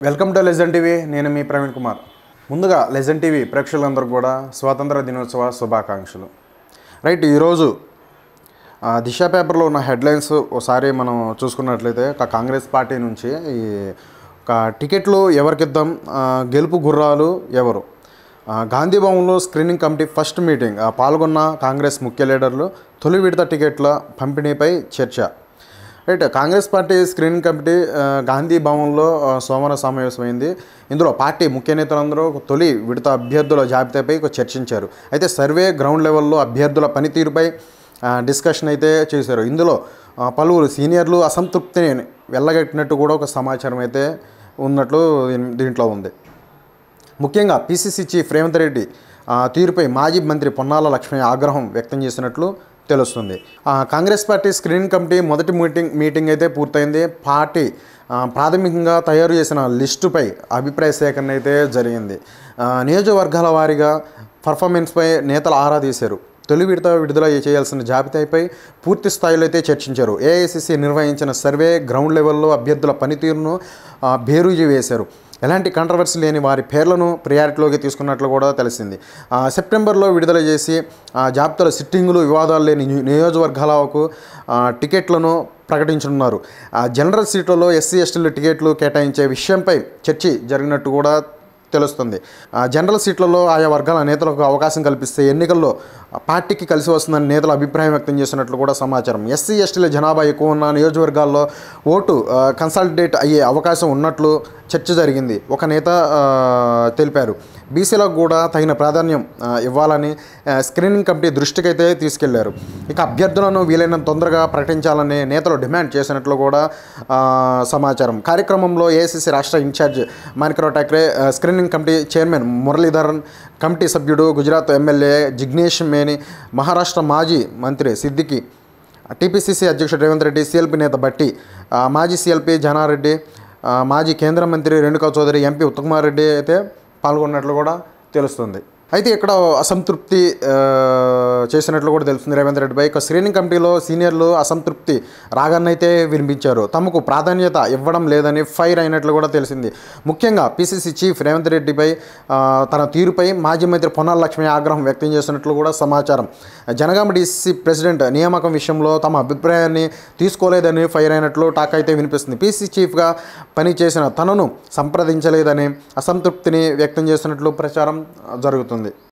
welcome to legend TV నేను మీ ప్రవీణ్ కుమార్ ముందుగా legend TV ప్రేక్షకులందరూ కూడా స్వాతంత్ర దినోత్సవ శుభాకాంక్షలు రైట్ ఈరోజు ఆ, దిశ పేపర్లో ఉన్న హెడ్లైన్స్ ఒకసారి మనం చూసుకున్నట్లయితే ఒక కాంగ్రెస్ పార్టీ నుంచి ఈ ఒక టికెట్లు ఎవరికిద్దాం ఆ, గెలుపు గుర్రాలు ఎవరు ఆ, గాంధీ భవన్లో స్క్రీనింగ్ కమిటీ ఫస్ట్ మీటింగ్ ఆ, పాల్గొన్న కాంగ్రెస్ ముఖ్య లీడర్లు తొలి విడత టికెట్ల పంపిణీపై చర్చ right Congress party screening committee ఆ, గాంధీ భవన్లో ఆ, సోమవారం సమావేశమైంది ఇందులో పార్టీ ముఖ్య నేతలందరూ ఒక తొలి విడత అభ్యర్థుల జాబితాపై ఒక చర్చించారు అయితే సర్వే గ్రౌండ్ లెవెల్లో అభ్యర్థుల పనితీరుపై ఆ, డిస్కషన్ అయితే చేశారు ఇందులో ఆ, పలువురు సీనియర్లు అసంతృప్తిని వెళ్ళగట్టినట్టు కూడా ఒక సమాచారం అయితే ఉన్నట్లు దీన్- దీంట్లో ఉంది ముఖ్యంగా పీసీసీ చీఫ్ రేవంత్ రెడ్డి ఆ, తీరుపై మాజీ మంత్రి పొన్నాల లక్ష్మి ఆగ్రహం వ్యక్తం చేసినట్లు తెలుస్తుంది ఆ, కాంగ్రెస్ పార్టీ స్క్రీనింగ్ కమిటీ మొదటి మీటింగ్ మీటింగ్ అయితే పూర్తయింది పార్టీ ఆ, ప్రాథమికంగా తయారు చేసిన లిస్టుపై అభిప్రాయ సేకరణ అయితే జరిగింది ఆ, నియోజకవర్గాల వారీగా పర్ఫార్మెన్స్పై నేతలు ఆరా తీశారు తొలి విడత విడుదల చేయాల్సిన జాబితాపై పూర్తి స్థాయిలో అయితే చర్చించారు ఏఐసిసి నిర్వహించిన సర్వే గ్రౌండ్ లెవెల్లో అభ్యర్థుల పనితీరును ఆ, బేరుజు వేశారు ఎలాంటి కాంట్రవర్సీ లేని వారి పేర్లను ప్రియారిటీలోకి తీసుకున్నట్లు కూడా తెలిసింది ఆ, సెప్టెంబర్లో విడుదల చేసి ఆ, జాబితాలో సిట్టింగులు వివాదాలు లేని నియో- నియోజకవర్గాలకు ఆ, టికెట్లను ప్రకటించనున్నారు ఆ, జనరల్ సీట్లలో ఎస్సీ ఎస్టీల టికెట్లు కేటాయించే విషయంపై చర్చ జరిగినట్టు కూడా తెలుస్తుంది ఆ, జనరల్ సీట్లలో ఆయా వర్గాల నేతలకు అవకాశం కల్పిస్తే ఎన్నికల్లో పార్టీకి కలిసి వస్తుందని నేతలు అభిప్రాయం వ్యక్తం చేసినట్లు కూడా సమాచారం ఎస్సీ ఎస్టీల జనాభా ఎక్కువ ఉన్న నియోజకవర్గాల్లో ఓటు ఆ, కన్సాలిడేట్ అయ్యే అవకాశం ఉన్నట్లు చర్చ జరిగింది ఒక నేత ఆ, తెలిపారు బీసీలకు కూడా తగిన ప్రాధాన్యం ఆ, ఇవ్వాలని ఆ, స్క్రీనింగ్ కమిటీ దృష్టికి అయితే తీసుకెళ్లారు ఇక అభ్యర్థులను వీలైనంత తొందరగా ప్రకటించాలని నేతలు డిమాండ్ చేసినట్లు కూడా ఆ, సమాచారం కార్యక్రమంలో ఏఐసిసి రాష్ట్ర ఇన్ఛార్జ్ మాణికరావు ఠాక్రే ఆ, screening committee chairman Muraleedharan committee సభ్యుడు గుజరాత్ ఎమ్మెల్యే జిగ్నేష్ మేని మహారాష్ట్ర మాజీ మంత్రి సిద్దికి టీపీసీసీ అధ్యక్షుడు రేవంత్ రెడ్డి సిఎల్పి నేత బట్టి ఆ, మాజీ సిఎల్పి జనారెడ్డి ఆ, మాజీ కేంద్ర మంత్రి రేణుకా చౌదరి ఎంపీ ఉత్తకుమార్ రెడ్డి అయితే పాల్గొన్నట్లు కూడా తెలుస్తుంది అయితే ఇక్కడ అసంతృప్తి ఆ, చేసినట్లు కూడా తెలుస్తుంది రేవంత్ రెడ్డిపై ఇక స్క్రీనింగ్ కమిటీలో సీనియర్లు అసంతృప్తి రాగాన్నైతే వినిపించారు తమకు ప్రాధాన్యత ఇవ్వడం లేదని ఫైర్ అయినట్లు కూడా తెలిసింది ముఖ్యంగా పీసీసీ చీఫ్ రేవంత్ రెడ్డిపై ఆ, తన తీరుపై మాజీ మంత్రి పొన్నాల లక్ష్మి ఆగ్రహం వ్యక్తం చేసినట్లు కూడా సమాచారం జనగామ డీసీసీ ప్రెసిడెంట్ నియామకం విషయంలో తమ అభిప్రాయాన్ని తీసుకోలేదని ఫైర్ అయినట్లు టాక్ అయితే వినిపిస్తుంది పీసీ చీఫ్గా పనిచేసిన తనను సంప్రదించలేదని అసంతృప్తిని వ్యక్తం చేసినట్లు ప్రచారం జరుగుతుంది